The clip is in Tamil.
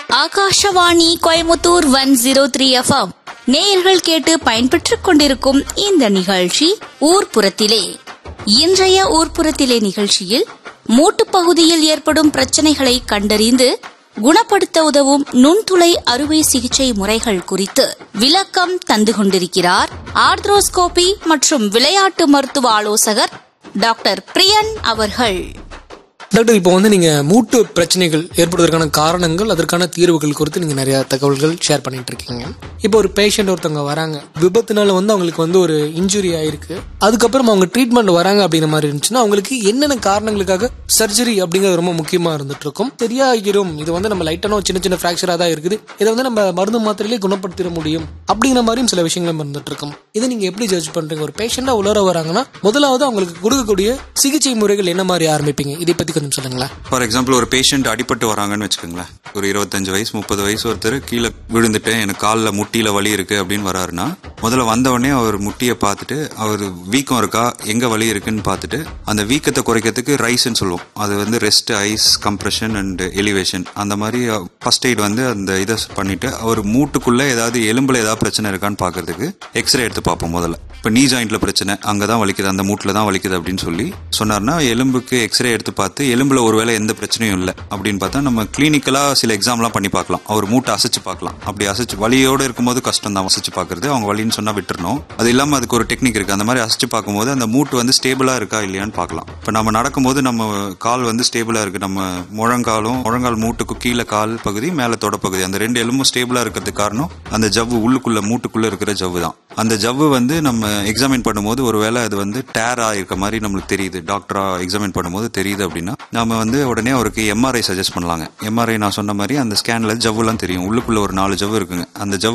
Akashvani Coimbatore one zero three FM நேயர்கள் கேட்டு பயன்பெற்றுக் கொண்டிருக்கும் இந்த நிகழ்ச்சி ஊர்ப்புறத்திலே இன்றைய ஊர்ப்புறத்திலே நிகழ்ச்சியில் மூட்டுப் பகுதியில் ஏற்படும் பிரச்சனைகளை கண்டறிந்து குணப்படுத்த உதவும் நுண்துளை அறுவை சிகிச்சை முறைகள் குறித்து விளக்கம் தந்து கொண்டிருக்கிறார் ஆர்த்ரோஸ்கோபி மற்றும் விளையாட்டு மருத்துவ ஆலோசகர் டாக்டர் பிரியன் அவர்கள் டாக்டர் இப்போ வந்து நீங்க மூட்டு பிரச்சனைகள் ஏற்படுவதற்கான காரணங்கள் அதற்கான தீர்வுகள் குறித்து நீங்க நிறைய தகவல்கள் ஷேர் பண்ணிட்டு இருக்கீங்க இப்போ ஒரு பேஷண்ட் ஒருத்தவங்க வராங்க விபத்துனால வந்து அவங்களுக்கு வந்து ஒரு இன்ஜுரி ஆயிருக்கு அதுக்கப்புறம் அவங்க ட்ரீட்மெண்ட் வராங்க அப்படிங்கிற மாதிரி இருந்துச்சுன்னா அவங்களுக்கு என்னென்ன காரணங்களுக்காக சர்ஜரி அப்படிங்கிறது ரொம்ப முக்கியமா இருந்துட்டு இருக்கும் தெரியாகிறோம் இது வந்து நம்ம லைட்டான சின்ன சின்ன ஃபிராக்சரா தான் இருக்குது இதை வந்து நம்ம மருந்து மாத்திரையிலே குணப்படுத்திட முடியும் அப்படிங்கிற மாதிரியும் சில விஷயங்களும் இருந்துட்டு இருக்கும் இதை நீங்க எப்படி ஜட்ஜ் பண்றீங்க ஒரு பேஷண்டா உலர வராங்கன்னா முதலாவது அவங்களுக்கு கொடுக்கக்கூடிய சிகிச்சை முறைகள் என்ன மாதிரி ஆரம்பிப்பீங்க இதை பத்தி கொஞ்சம் சொல்லுங்களேன் ஃபார் எக்ஸாம்பிள் ஒரு பேஷண்ட் அடிபட்டு வராங்கன்னு வச்சுக்கோங்களேன் ஒரு இருபத்தஞ்சு வயசு முப்பது வயசு ஒருத்தர் கீழே விழுந்துட்டேன் எனக்கு காலில் முட்டியில வலி இருக்கு அப்படின்னு வராருன்னா முதல்ல வந்த உடனே அவர் முட்டியை பார்த்துட்டு அவர் வீக்கம் இருக்கா எங்க வலி இருக்குன்னு பார்த்துட்டு அந்த வீக்கத்தை குறைக்கிறதுக்கு ரைஸ்ன்னு சொல்லுவோம் அது வந்து rest ice compression and elevation அந்த மாதிரி ஃபர்ஸ்ட் எய்ட் வந்து அந்த இதை பண்ணிட்டு அவர் மூட்டுக்குள்ள ஏதாவது எலும்புல ஏதாவது பிரச்சனை இருக்கான்னு பார்க்கறதுக்கு எக்ஸ்ரே எடுத்து பார்ப்போம் முதல்ல இப்போ நீ ஜாயிண்ட்ல பிரச்சனை அங்கே தான் வலிக்குது அந்த மூட்டில் தான் வலிக்குது அப்படின்னு சொல்லி சொன்னார்னா எலும்புக்கு எக்ஸ்ரே எடுத்து பார்த்து எலும்புல ஒருவேளை எந்த பிரச்சனையும் இல்லை அப்படின்னு பார்த்தா நம்ம கிளினிக்கலா சில எக்ஸாம்லாம் பண்ணி பார்க்கலாம் அவர் மூட்டை அசைச்சு பார்க்கலாம் அப்படி அசைச்சு வலியோடு இருக்கும்போது கஷ்டம் தான் அசைச்சு பார்க்கறது அவங்க வலின்னு சொன்னா விட்டுறணும் அது இல்லாமல் அதுக்கு ஒரு டெக்னிக் இருக்கு அந்த மாதிரி அசைச்சு பார்க்கும்போது அந்த மூட்டு வந்து ஸ்டேபிளா இருக்கா இல்லையான்னு பார்க்கலாம் இப்போ நம்ம நடக்கும்போது நம்ம கால் வந்து ஸ்டேபிளா இருக்கு நம்ம முழங்காலும் முழங்கால் மூட்டுக்கு கீழே கால் பகுதி மேலே தொடப்பகுதி அந்த ரெண்டு எலும்பும் ஸ்டேபிளா இருக்கிறதுக்கு காரணம் அந்த ஜவ்வு உள்ளுக்குள்ள மூட்டுக்குள்ள இருக்கிற ஜவ்வு தான் அந்த ஜவ்வு வந்து நம்ம எக்ஸாமின் பண்ணும்போது ஒருவேளை அது வந்து டேர் ஆயிருக்க மாதிரி நம்மளுக்கு தெரியுது டாக்டரா எக்ஸாமின் பண்ணும்போது தெரியுது அப்படின்னா நம்ம வந்து உடனே அவருக்கு எம்ஆர்ஐ சஜஸ்ட் பண்ணலாங்க எம்ஆர்ஐ நான் சொன்ன மாதிரி அந்த ஸ்கேன்ல ஜவ்வுலாம் தெரியும் உள்ளுக்குள்ள ஒரு நாலு ஜவ்வு இருக்குங்க அந்த ஜவ்வு